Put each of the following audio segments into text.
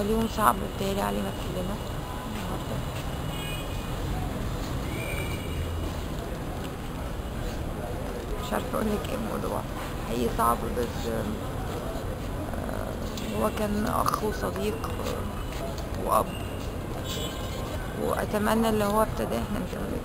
اليوم صعب بتهيألي علينا كلنا النهارده مش عارفة اقول لك ايه الموضوع حقيقي صعب بس آه، هو كان اخ وصديق آه، واب واتمنى اللي هو ابتداه احنا نكمل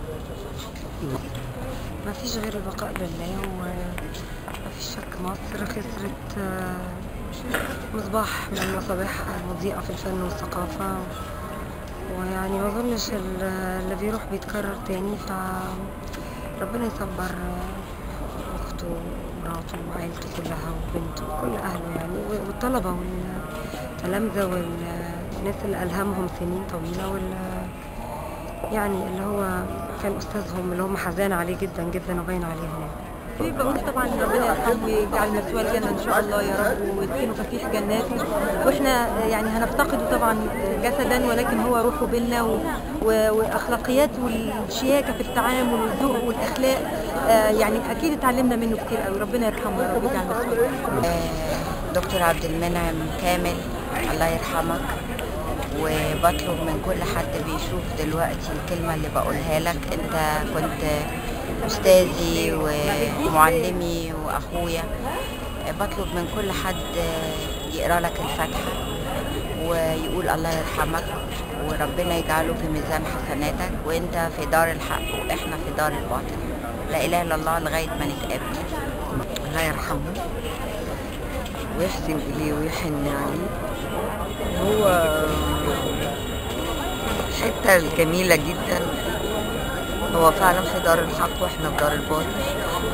ما فيش غير البقاء لله وما فيش شك مصر خسرت آه، مصباح من المصابيح المضيئة في الفن والثقافة ويعني ما اظنش ال- اللي بيروح بيتكرر تاني فربنا يصبر آه، اخته ومراته وعيلته كلها وبنته وكل اهله يعني والطلبة والتلامذة والناس اللي الهمهم سنين طويلة وال يعني اللي هو كان استاذهم اللي هم حزان عليه جدا جدا وباين عليهم يعني في بقول طبعا ربنا يرحمه ويجعل مثواه الجنه ان شاء الله يا رب ويسكنه فسيح جناته واحنا يعني هنفتقده طبعا جسدا ولكن هو روحه بينا و... و... واخلاقيات والشياكه في التعامل والذوق والاخلاق آه، يعني اكيد اتعلمنا منه كتير قوي ربنا يرحمه يا رب ويجعل مثواه الجنة. آه، دكتور عبد المنعم كامل الله يرحمك وبطلب من كل حد بيشوف دلوقتي الكلمة اللي بقولها لك انت كنت استاذي ومعلمي واخويا آه، بطلب من كل حد آه، يقرا لك الفاتحة ويقول الله يرحمك وربنا يجعله في ميزان حسناتك وانت في دار الحق واحنا في دار الباطل لا اله الا الله لغايه ما نتقابل الله يرحمه ويحسن إليه ويحن عليه هو الحتة الجميلة جدا هو فعلا في دار الحق واحنا في دار الباطل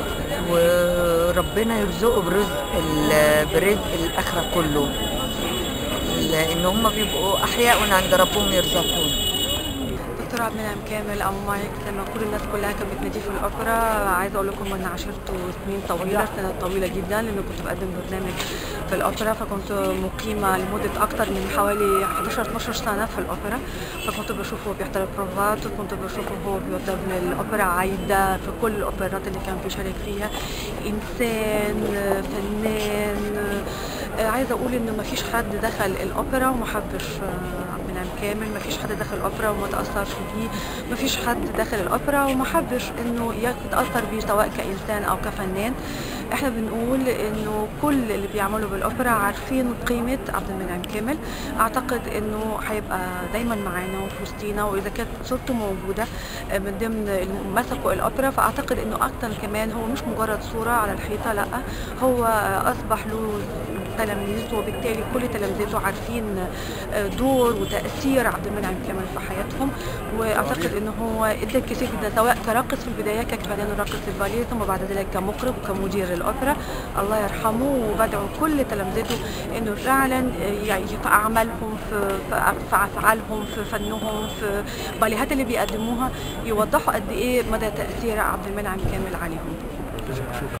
وربنا يرزقه برزق ال- برزق الآخرة كله لأن هم بيبقوا أحياء عند ربهم يرزقون دكتور عبد المنعم كامل او مايك لما كل الناس كلها كانت بتناديه في الاوبرا عايزه اقول لكم ان عاشرته سنين طويله سنوات طويله جدا لانه كنت بقدم برنامج في الاوبرا فكنت مقيمه لمده اكتر من حوالي 11 12 سنه في الاوبرا فكنت بشوفه بيحضر البروفات وكنت بشوفه هو بيودع من الاوبرا عايده في كل الاوبرات اللي كان بيشارك فيها انسان فنان آه، عايزه اقول انه ما فيش حد دخل الاوبرا وما حبش آه، عبد المنعم كامل ما فيش حد دخل الاوبرا وما تاثرش بيه ما فيش حد دخل الاوبرا وما حبش انه يتاثر بيه سواء كانسان او كفنان احنا بنقول انه كل اللي بيعملوا بالاوبرا عارفين قيمه عبد المنعم كامل اعتقد انه هيبقى دايما معانا وفي وسطينا واذا كانت صورته موجوده آه، من ضمن اللي مسكوا الاوبرا فاعتقد انه اكتر كمان هو مش مجرد صوره على الحيطه لا هو آه، اصبح له تلاميذ وبالتالي كل تلامذته عارفين آه، دور وتاثير عبد المنعم كامل في حياتهم واعتقد انه هو ادى كثير جدا سواء كراقص في البدايه كفنان راقص الباليه ثم بعد ذلك كمخرج وكمدير للاوبرا الله يرحمه وبدعو كل تلامذته انه فعلا آه، يعني في اعمالهم في في في افعالهم في فنهم في باليهات اللي بيقدموها يوضحوا قد ايه مدى تاثير عبد المنعم كامل عليهم